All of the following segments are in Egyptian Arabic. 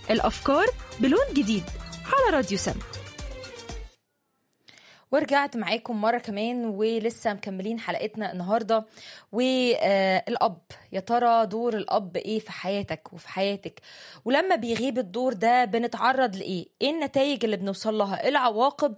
الأفكار بلون جديد على راديو سم ورجعت معاكم مرة كمان ولسه مكملين حلقتنا النهاردة والأب يا ترى دور الأب إيه في حياتك وفي حياتك ولما بيغيب الدور ده بنتعرض لإيه إيه النتائج اللي بنوصل لها إيه العواقب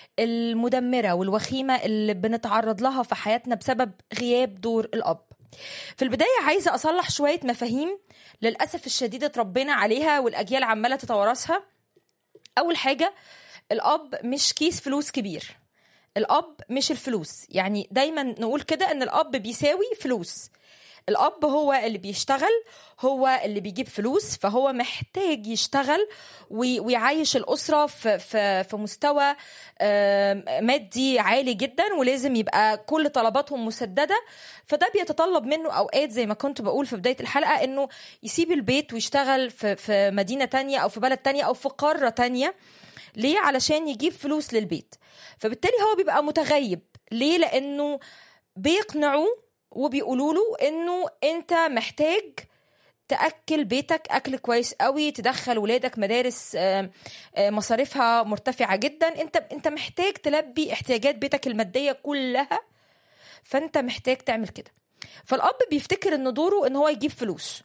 المدمرة والوخيمة اللي بنتعرض لها في حياتنا بسبب غياب دور الأب في البداية عايزة أصلح شوية مفاهيم للأسف الشديد اتربينا عليها والأجيال عمالة تتوارثها أول حاجة الأب مش كيس فلوس كبير الأب مش الفلوس يعني دايما نقول كده إن الأب بيساوي فلوس الأب هو اللي بيشتغل هو اللي بيجيب فلوس فهو محتاج يشتغل وي- ويعيش الأسرة في, في, في مستوى آم، مادي عالي جدا ولازم يبقى كل طلباتهم مسددة فده بيتطلب منه أوقات زي ما كنت بقول في بداية الحلقة إنه يسيب البيت ويشتغل في, في مدينة تانية أو في بلد تانية أو في قارة تانية ليه علشان يجيب فلوس للبيت فبالتالي هو بيبقى متغيب ليه لانه بيقنعوه وبيقولوا له انه انت محتاج تاكل بيتك اكل كويس قوي تدخل ولادك مدارس آم، آم، مصاريفها مرتفعه جدا انت انت محتاج تلبي احتياجات بيتك الماديه كلها فانت محتاج تعمل كده فالاب بيفتكر ان دوره ان هو يجيب فلوس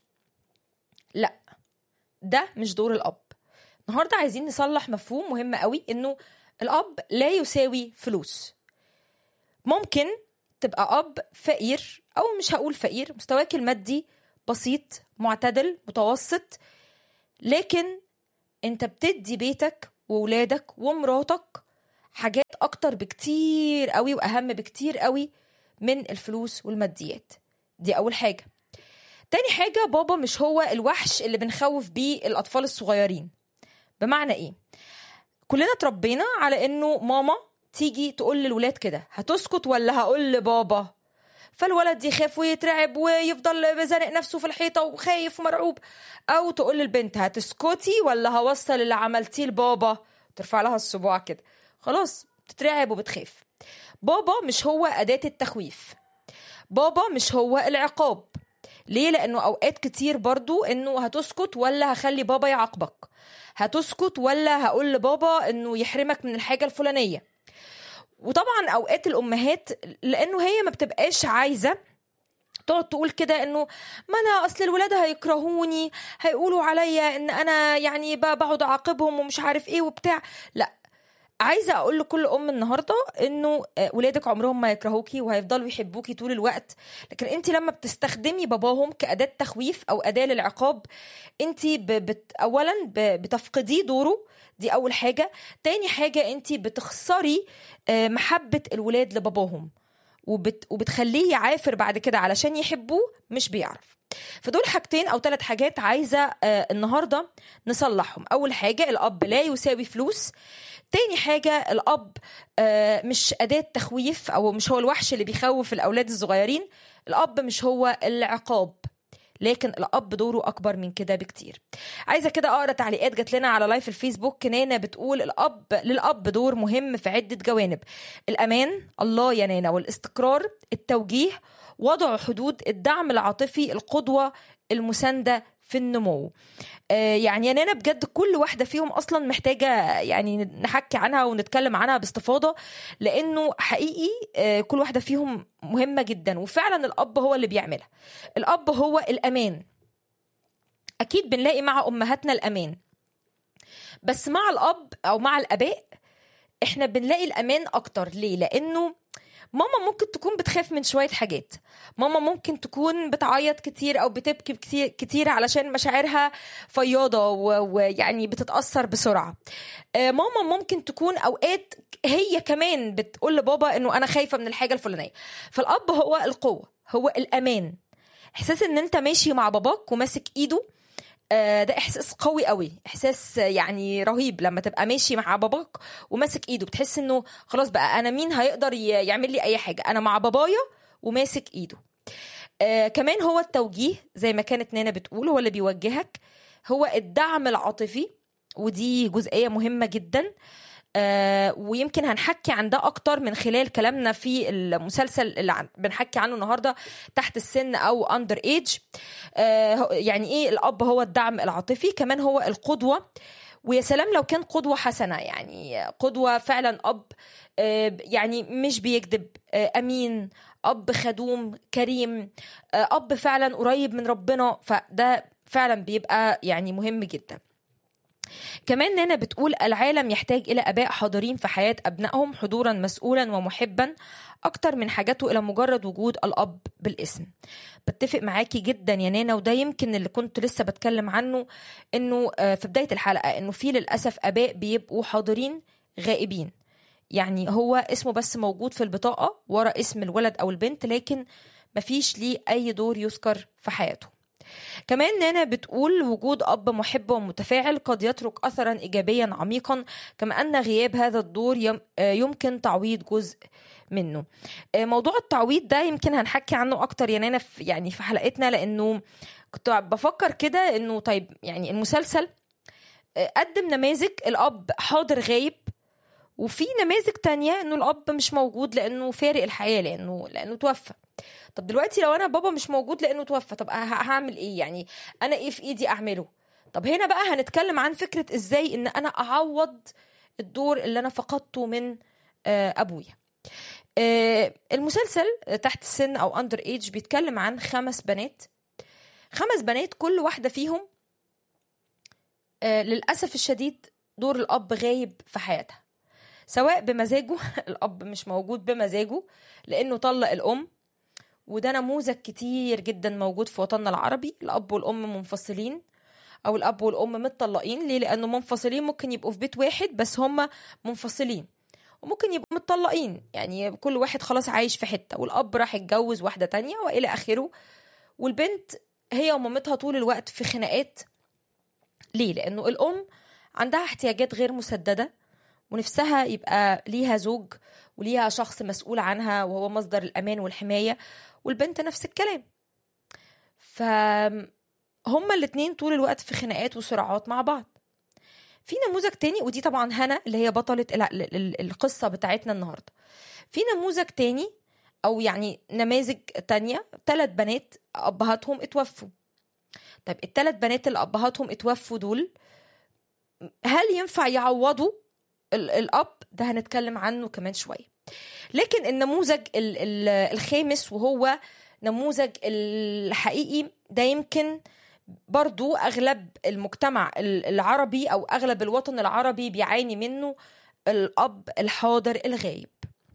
لا ده مش دور الاب النهارده عايزين نصلح مفهوم مهم قوي انه الاب لا يساوي فلوس ممكن تبقى اب فقير او مش هقول فقير مستواك المادي بسيط معتدل متوسط لكن انت بتدي بيتك وولادك ومراتك حاجات اكتر بكتير قوي واهم بكتير قوي من الفلوس والماديات دي اول حاجه تاني حاجه بابا مش هو الوحش اللي بنخوف بيه الاطفال الصغيرين بمعنى ايه كلنا اتربينا على انه ماما تيجي تقول للولاد كده هتسكت ولا هقول لبابا فالولد يخاف ويترعب ويفضل زانق نفسه في الحيطه وخايف ومرعوب او تقول للبنت هتسكتي ولا هوصل اللي عملتيه لبابا ترفع لها الصباع كده خلاص بتترعب وبتخاف بابا مش هو اداه التخويف بابا مش هو العقاب ليه لانه اوقات كتير برضو انه هتسكت ولا هخلي بابا يعاقبك هتسكت ولا هقول لبابا انه يحرمك من الحاجه الفلانيه وطبعا اوقات الامهات لانه هي ما بتبقاش عايزه تقعد تقول كده انه ما انا اصل الولاد هيكرهوني هيقولوا عليا ان انا يعني ب- بقعد اعاقبهم ومش عارف ايه وبتاع لا عايزه اقول لكل ام النهارده انه آه، ولادك عمرهم ما يكرهوكي وهيفضلوا يحبوكي طول الوقت لكن انت لما بتستخدمي باباهم كاداه تخويف او اداه للعقاب انت ب... بت... اولا ب... بتفقديه دوره دي اول حاجه تاني حاجه انت بتخسري آه، محبه الولاد لباباهم وبت... وبتخليه يعافر بعد كده علشان يحبوه مش بيعرف فدول حاجتين او ثلاث حاجات عايزه آه، النهارده نصلحهم اول حاجه الاب لا يساوي فلوس تاني حاجة الأب آه، مش أداة تخويف أو مش هو الوحش اللي بيخوف الأولاد الصغيرين الأب مش هو العقاب لكن الأب دوره أكبر من كده بكتير عايزة كده أقرأ تعليقات جات لنا على لايف الفيسبوك نانا بتقول الأب للأب دور مهم في عدة جوانب الأمان الله يا نانا والاستقرار التوجيه وضع حدود الدعم العاطفي القدوة المساندة في النمو آه، يعني يا نانا بجد كل واحدة فيهم أصلا محتاجة يعني نحكي عنها ونتكلم عنها باستفاضة لأنه حقيقي آه، كل واحدة فيهم مهمة جدا وفعلا الأب هو اللي بيعملها الأب هو الأمان أكيد بنلاقي مع أمهاتنا الأمان بس مع الأب أو مع الآباء احنا بنلاقي الأمان أكتر ليه؟ لأنه ماما ممكن تكون بتخاف من شوية حاجات ماما ممكن تكون بتعيط كتير أو بتبكي كتير, كتير علشان مشاعرها فياضة و- ويعني بتتأثر بسرعة آه، ماما ممكن تكون أوقات هي كمان بتقول لبابا إنه أنا خايفة من الحاجة الفلانية فالأب هو القوة هو الأمان إحساس إن أنت ماشي مع باباك وماسك إيده آه، ده احساس قوي قوي احساس يعني رهيب لما تبقى ماشي مع باباك وماسك ايده بتحس انه خلاص بقى انا مين هيقدر ي- يعمل لي اي حاجه انا مع بابايا وماسك ايده آه كمان هو التوجيه زي ما كانت نانا بتقول هو اللي بيوجهك هو الدعم العاطفي ودي جزئيه مهمه جدا آه ويمكن هنحكي عن ده اكتر من خلال كلامنا في المسلسل اللي عن بنحكي عنه النهارده تحت السن او اندر ايج آه يعني ايه الاب هو الدعم العاطفي كمان هو القدوه ويا سلام لو كان قدوه حسنه يعني قدوه فعلا اب آه يعني مش بيكذب آه امين اب خدوم كريم آه اب فعلا قريب من ربنا فده فعلا بيبقى يعني مهم جدا كمان نانا بتقول العالم يحتاج إلى آباء حاضرين في حياة أبنائهم حضورا مسؤولا ومحبا أكتر من حاجته إلى مجرد وجود الأب بالاسم بتفق معاكي جدا يا نانا وده يمكن اللي كنت لسه بتكلم عنه إنه في بداية الحلقة إنه في للأسف آباء بيبقوا حاضرين غائبين يعني هو اسمه بس موجود في البطاقة ورا اسم الولد أو البنت لكن مفيش ليه أي دور يذكر في حياته كمان نانا بتقول وجود أب محب ومتفاعل قد يترك أثرا إيجابيا عميقا كما أن غياب هذا الدور يمكن تعويض جزء منه موضوع التعويض ده يمكن هنحكي عنه أكتر يا نانا في يعني في حلقتنا لأنه كنت بفكر كده إنه طيب يعني المسلسل قدم نماذج الأب حاضر غايب وفي نماذج تانية إنه الأب مش موجود لأنه فارق الحياة لأنه لأنه توفى طب دلوقتي لو انا بابا مش موجود لانه توفى طب هعمل ايه يعني انا ايه في ايدي اعمله طب هنا بقى هنتكلم عن فكره ازاي ان انا اعوض الدور اللي انا فقدته من ابويا المسلسل تحت السن او اندر ايج بيتكلم عن خمس بنات خمس بنات كل واحده فيهم للاسف الشديد دور الاب غايب في حياتها سواء بمزاجه الاب مش موجود بمزاجه لانه طلق الام وده نموذج كتير جدا موجود في وطننا العربي الاب والام منفصلين او الاب والام متطلقين ليه لانه منفصلين ممكن يبقوا في بيت واحد بس هم منفصلين وممكن يبقوا متطلقين يعني كل واحد خلاص عايش في حته والاب راح يتجوز واحده تانية والى اخره والبنت هي ومامتها طول الوقت في خناقات ليه لانه الام عندها احتياجات غير مسدده ونفسها يبقى ليها زوج وليها شخص مسؤول عنها وهو مصدر الأمان والحماية والبنت نفس الكلام فهما الاتنين طول الوقت في خناقات وصراعات مع بعض في نموذج تاني ودي طبعا هنا اللي هي بطلة القصة بتاعتنا النهاردة في نموذج تاني أو يعني نماذج تانية ثلاث بنات أبهاتهم اتوفوا طيب الثلاث بنات اللي أبهاتهم اتوفوا دول هل ينفع يعوضوا الاب ده هنتكلم عنه كمان شويه لكن النموذج الخامس وهو نموذج الحقيقي ده يمكن برضو اغلب المجتمع العربي او اغلب الوطن العربي بيعاني منه الاب الحاضر الغايب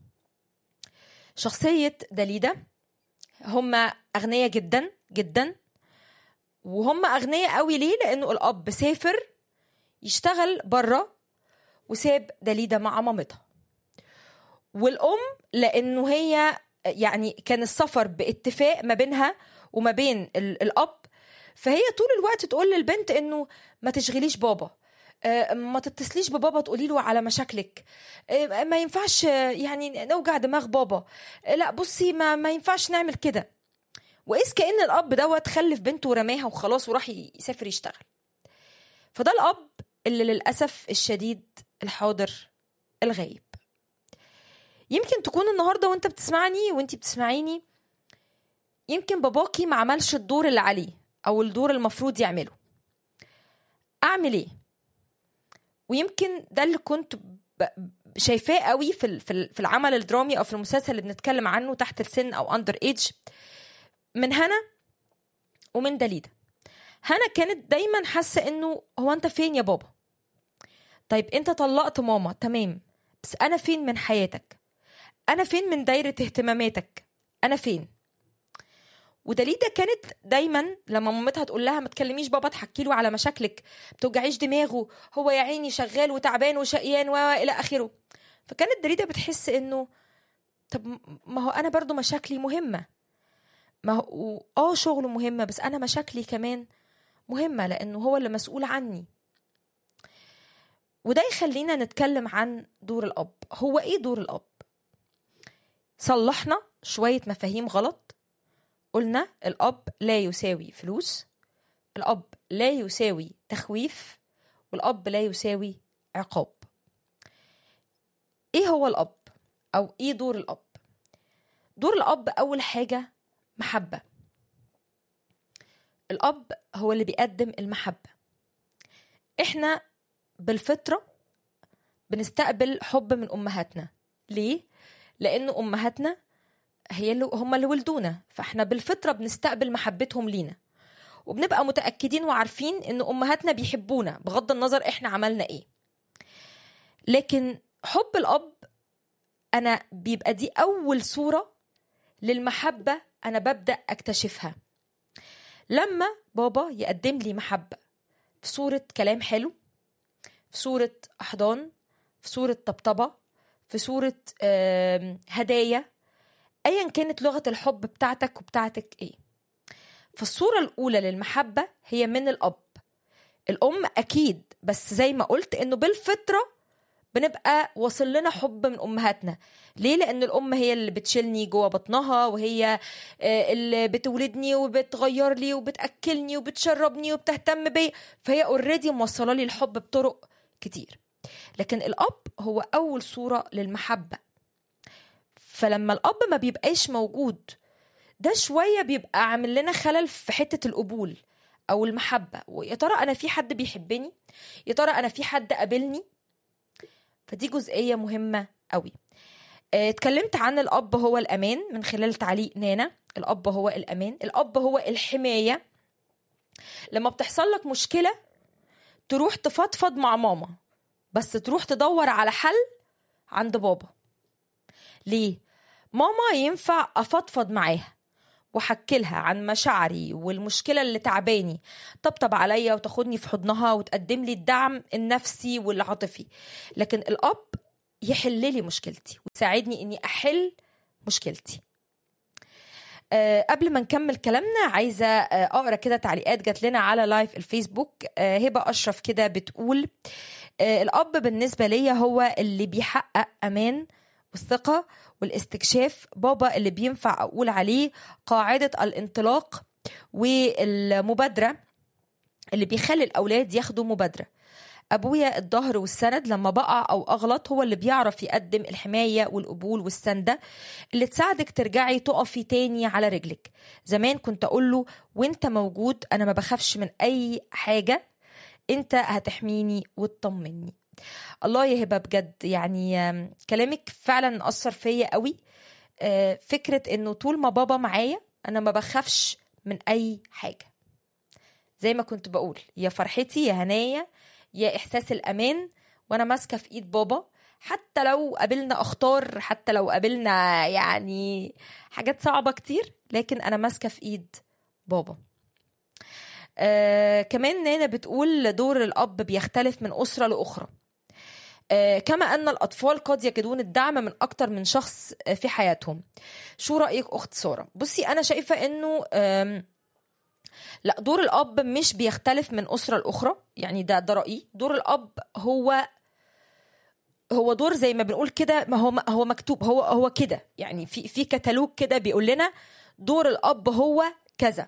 شخصيه داليدا هم اغنياء جدا جدا وهم اغنياء قوي ليه لانه الاب سافر يشتغل بره وساب داليدا مع مامتها والام لانه هي يعني كان السفر باتفاق ما بينها وما بين الاب فهي طول الوقت تقول للبنت انه ما تشغليش بابا ما تتصليش ببابا تقولي له على مشاكلك ما ينفعش يعني نوجع دماغ بابا لا بصي ما, ما ينفعش نعمل كده وإذ كأن الأب دوت خلف بنته ورماها وخلاص وراح يسافر يشتغل فده الأب اللي للأسف الشديد الحاضر الغايب يمكن تكون النهارده وانت بتسمعني وانت بتسمعيني يمكن باباكي ما عملش الدور اللي عليه او الدور المفروض يعمله اعمل ايه ويمكن ده اللي كنت شايفاه قوي في في العمل الدرامي او في المسلسل اللي بنتكلم عنه تحت السن او اندر ايج من هنا ومن دليدا هنا كانت دايما حاسه انه هو انت فين يا بابا طيب انت طلقت ماما تمام بس انا فين من حياتك انا فين من دايره اهتماماتك انا فين ودليدا كانت دايما لما مامتها تقول لها ما تكلميش بابا تحكي له على مشاكلك ما توجعيش دماغه هو يا عيني شغال وتعبان وشقيان والى اخره فكانت دليدا بتحس انه طب ما هو انا برضو مشاكلي مهمه ما هو اه شغله مهمه بس انا مشاكلي كمان مهمه لانه هو اللي مسؤول عني وده يخلينا نتكلم عن دور الاب هو ايه دور الاب صلحنا شويه مفاهيم غلط قلنا الاب لا يساوي فلوس الاب لا يساوي تخويف والاب لا يساوي عقاب ايه هو الاب او ايه دور الاب دور الاب اول حاجه محبه الاب هو اللي بيقدم المحبه احنا بالفطره بنستقبل حب من امهاتنا ليه لان امهاتنا هي اللي هم اللي ولدونا فاحنا بالفطره بنستقبل محبتهم لينا وبنبقى متاكدين وعارفين ان امهاتنا بيحبونا بغض النظر احنا عملنا ايه لكن حب الاب انا بيبقى دي اول صوره للمحبه انا ببدا اكتشفها لما بابا يقدم لي محبه في صوره كلام حلو في صوره احضان في صوره طبطبه في صوره آم، هدايا ايا كانت لغه الحب بتاعتك وبتاعتك ايه فالصوره الاولى للمحبه هي من الاب الام اكيد بس زي ما قلت انه بالفطره بنبقى واصل لنا حب من امهاتنا ليه لان الام هي اللي بتشيلني جوه بطنها وهي آه، اللي بتولدني وبتغير لي وبتاكلني وبتشربني وبتهتم بيا فهي اوريدي موصله لي الحب بطرق كتير لكن الاب هو اول صوره للمحبه فلما الاب ما بيبقاش موجود ده شويه بيبقى عامل لنا خلل في حته القبول او المحبه ويا ترى انا في حد بيحبني يا ترى انا في حد قابلني فدي جزئيه مهمه قوي آه، اتكلمت عن الاب هو الامان من خلال تعليق نانا الاب هو الامان الاب هو الحمايه لما بتحصل لك مشكله تروح تفضفض مع ماما بس تروح تدور على حل عند بابا ليه ماما ينفع افضفض معاها واحكي لها عن مشاعري والمشكله اللي تعباني طبطب عليا وتاخدني في حضنها وتقدم لي الدعم النفسي والعاطفي لكن الاب يحل لي مشكلتي ويساعدني اني احل مشكلتي أه قبل ما نكمل كلامنا عايزه آه، اقرا كده تعليقات جات لنا على لايف الفيسبوك أه هبه اشرف كده بتقول أه الاب بالنسبه ليا هو اللي بيحقق امان والثقه والاستكشاف بابا اللي بينفع اقول عليه قاعده الانطلاق والمبادره اللي بيخلي الاولاد ياخدوا مبادره ابويا الظهر والسند لما بقع او اغلط هو اللي بيعرف يقدم الحمايه والقبول والسنده اللي تساعدك ترجعي تقفي تاني على رجلك زمان كنت اقول له وانت موجود انا ما بخافش من اي حاجه انت هتحميني وتطمني الله يا هبه بجد يعني آم، كلامك فعلا اثر فيا قوي آه، فكره انه طول ما بابا معايا انا ما بخافش من اي حاجه زي ما كنت بقول يا فرحتي يا هنايا يا احساس الامان وانا ماسكه في ايد بابا حتى لو قابلنا اخطار حتى لو قابلنا يعني حاجات صعبه كتير لكن انا ماسكه في ايد بابا آه كمان نانا بتقول دور الاب بيختلف من اسره لاخرى آه، كما أن الأطفال قد يجدون الدعم من أكتر من شخص آه، في حياتهم شو رأيك أخت سارة؟ بصي أنا شايفة أنه آم، لا دور الأب مش بيختلف من أسرة لأخرى يعني ده ده رأيي دور الأب هو هو دور زي ما بنقول كده ما هو هو مكتوب هو هو كده يعني في في كتالوج كده بيقول لنا دور الأب هو كذا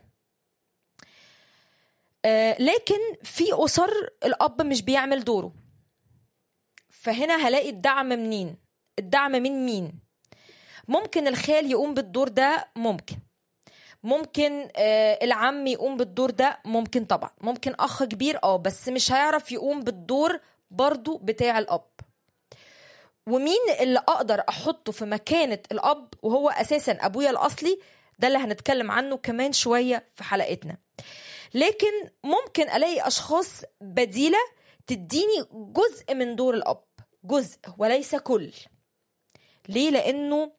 آه، لكن في أسر الأب مش بيعمل دوره فهنا هلاقي الدعم منين الدعم من مين ممكن الخال يقوم بالدور ده ممكن ممكن آه العم يقوم بالدور ده ممكن طبعا ممكن اخ كبير اه بس مش هيعرف يقوم بالدور برضو بتاع الاب ومين اللي اقدر احطه في مكانة الاب وهو اساسا ابويا الاصلي ده اللي هنتكلم عنه كمان شوية في حلقتنا لكن ممكن الاقي اشخاص بديلة تديني جزء من دور الاب جزء وليس كل ليه لانه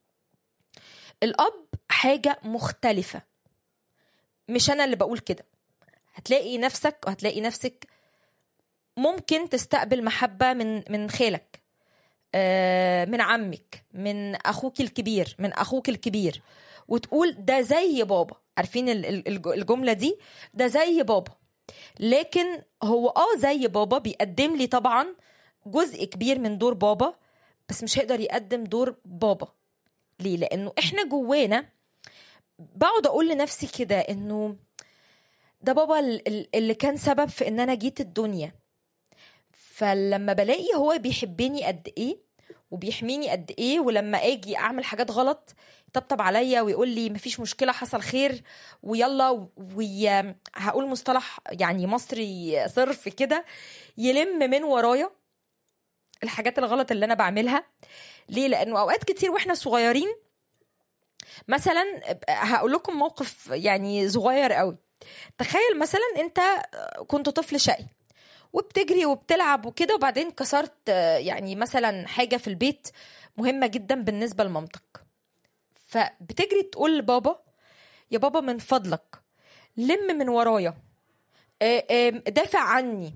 الاب حاجه مختلفه مش انا اللي بقول كده هتلاقي نفسك وهتلاقي نفسك ممكن تستقبل محبه من من خالك آه، من عمك من اخوك الكبير من اخوك الكبير وتقول ده زي بابا عارفين ال- ال- الج- الجمله دي ده زي بابا لكن هو اه زي بابا بيقدم لي طبعا جزء كبير من دور بابا بس مش هيقدر يقدم دور بابا ليه لانه احنا جوانا بقعد اقول لنفسي كده انه ده بابا ال- ال- اللي كان سبب في ان انا جيت الدنيا فلما بلاقي هو بيحبني قد ايه وبيحميني قد ايه ولما اجي اعمل حاجات غلط يطبطب عليا ويقول لي مفيش مشكله حصل خير ويلا وهقول مصطلح يعني مصري صرف كده يلم من ورايا الحاجات الغلط اللي انا بعملها ليه لانه اوقات كتير واحنا صغيرين مثلا هقول لكم موقف يعني صغير قوي تخيل مثلا انت كنت طفل شقي وبتجري وبتلعب وكده وبعدين كسرت يعني مثلا حاجه في البيت مهمه جدا بالنسبه لمامتك فبتجري تقول لبابا يا بابا من فضلك لم من ورايا دافع عني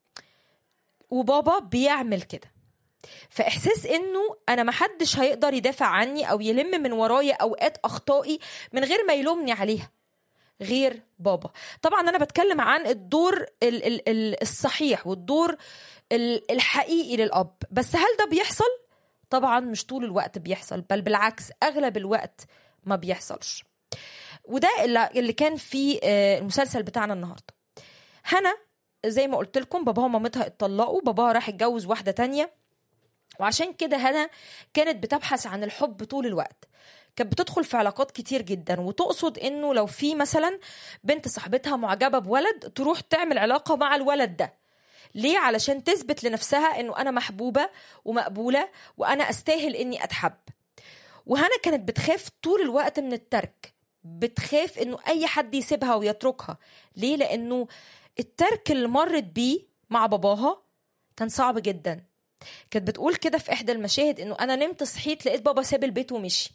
وبابا بيعمل كده فاحساس انه انا محدش هيقدر يدافع عني او يلم من ورايا اوقات اخطائي من غير ما يلومني عليها غير بابا طبعا انا بتكلم عن الدور ال- ال- ال- الصحيح والدور ال- الحقيقي للاب بس هل ده بيحصل طبعا مش طول الوقت بيحصل بل بالعكس اغلب الوقت ما بيحصلش وده اللي اللي كان في آه، المسلسل بتاعنا النهارده هنا زي ما قلت لكم باباها ومامتها اتطلقوا باباها راح اتجوز واحده تانية وعشان كده هنا كانت بتبحث عن الحب طول الوقت كانت بتدخل في علاقات كتير جدا وتقصد انه لو في مثلا بنت صاحبتها معجبه بولد تروح تعمل علاقه مع الولد ده ليه علشان تثبت لنفسها انه انا محبوبه ومقبوله وانا استاهل اني اتحب وهنا كانت بتخاف طول الوقت من الترك بتخاف انه اي حد يسيبها ويتركها ليه لانه الترك اللي مرت بيه مع باباها كان صعب جدا كانت بتقول كده في احدى المشاهد انه انا نمت صحيت لقيت بابا ساب البيت ومشي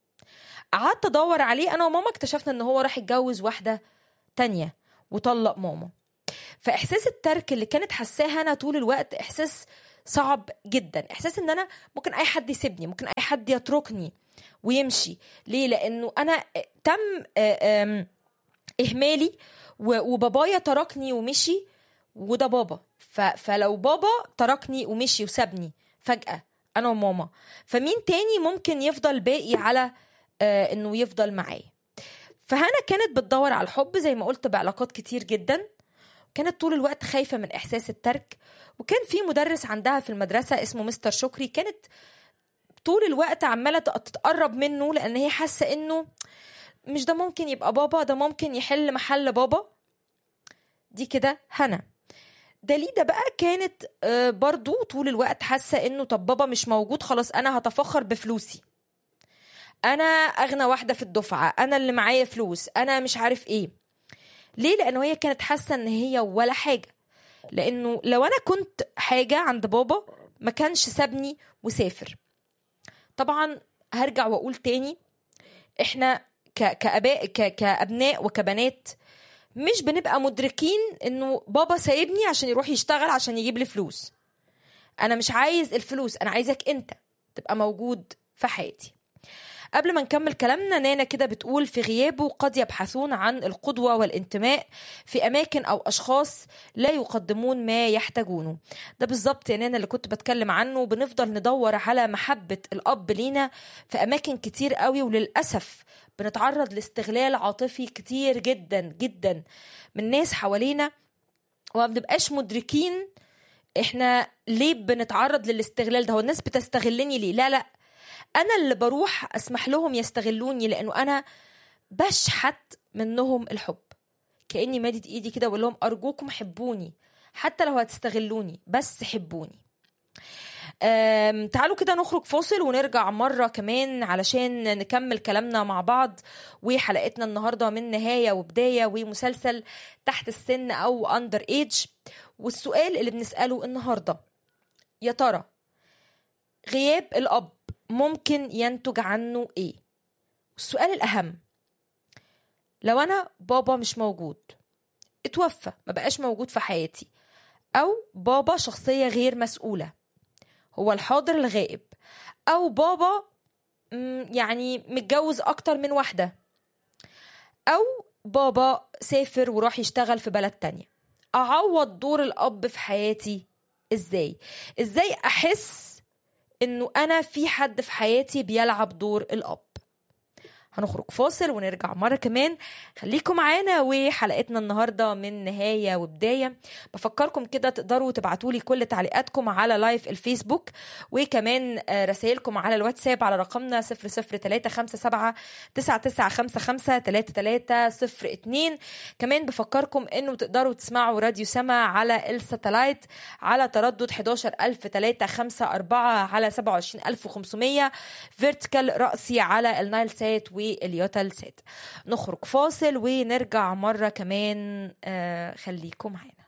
قعدت ادور عليه انا وماما اكتشفنا ان هو راح يتجوز واحده تانية وطلق ماما فاحساس الترك اللي كانت حاساه انا طول الوقت احساس صعب جدا احساس ان انا ممكن اي حد يسيبني ممكن اي حد يتركني ويمشي ليه لانه انا تم آه، آم، اهمالي و- وبابايا تركني ومشي وده بابا ف... فلو بابا تركني ومشي وسابني فجأة أنا وماما فمين تاني ممكن يفضل باقي على آه إنه يفضل معايا فهنا كانت بتدور على الحب زي ما قلت بعلاقات كتير جدا كانت طول الوقت خايفة من إحساس الترك وكان في مدرس عندها في المدرسة اسمه مستر شكري كانت طول الوقت عمالة تتقرب منه لأن هي حاسة إنه مش ده ممكن يبقى بابا ده ممكن يحل محل بابا دي كده هنا داليدا بقى كانت آه، برضو طول الوقت حاسة انه طب بابا مش موجود خلاص انا هتفخر بفلوسي انا اغنى واحدة في الدفعة انا اللي معايا فلوس انا مش عارف ايه ليه لانه هي كانت حاسة ان هي ولا حاجة لانه لو انا كنت حاجة عند بابا ما كانش سابني وسافر طبعا هرجع واقول تاني احنا ك- كاباء ك- كابناء وكبنات مش بنبقى مدركين انه بابا سايبني عشان يروح يشتغل عشان يجيب لي فلوس انا مش عايز الفلوس انا عايزك انت تبقى موجود في حياتي قبل ما نكمل كلامنا نانا كده بتقول في غيابه قد يبحثون عن القدوة والانتماء في أماكن أو أشخاص لا يقدمون ما يحتاجونه ده بالظبط يا نانا اللي كنت بتكلم عنه بنفضل ندور على محبة الأب لينا في أماكن كتير قوي وللأسف بنتعرض لاستغلال عاطفي كتير جدا جدا من ناس حوالينا وما بنبقاش مدركين احنا ليه بنتعرض للاستغلال ده هو الناس بتستغلني ليه لا لا انا اللي بروح اسمح لهم يستغلوني لانه انا بشحت منهم الحب كاني مادت ايدي كده واقول لهم ارجوكم حبوني حتى لو هتستغلوني بس حبوني أم، تعالوا كده نخرج فاصل ونرجع مرة كمان علشان نكمل كلامنا مع بعض وحلقتنا النهاردة من نهاية وبداية ومسلسل تحت السن أو أندر إيج والسؤال اللي بنسأله النهاردة يا ترى غياب الأب ممكن ينتج عنه إيه؟ السؤال الأهم لو أنا بابا مش موجود اتوفى ما بقاش موجود في حياتي أو بابا شخصية غير مسؤولة هو الحاضر الغائب او بابا مم، يعني متجوز اكتر من واحدة او بابا سافر وراح يشتغل في بلد تانية اعوض دور الاب في حياتي ازاي ازاي احس انه انا في حد في حياتي بيلعب دور الاب هنخرج فاصل ونرجع مرة كمان خليكم معانا وحلقتنا النهاردة من نهاية وبداية بفكركم كده تقدروا تبعتوا لي كل تعليقاتكم على لايف الفيسبوك وكمان آه، رسائلكم على الواتساب على رقمنا 00357 9955 3302 كمان بفكركم انه تقدروا تسمعوا راديو سما على الساتلايت على تردد 11354 على 27500 فيرتيكال رأسي على النايل سات واليوتال سات نخرج فاصل ونرجع مرة كمان آه، خليكم معانا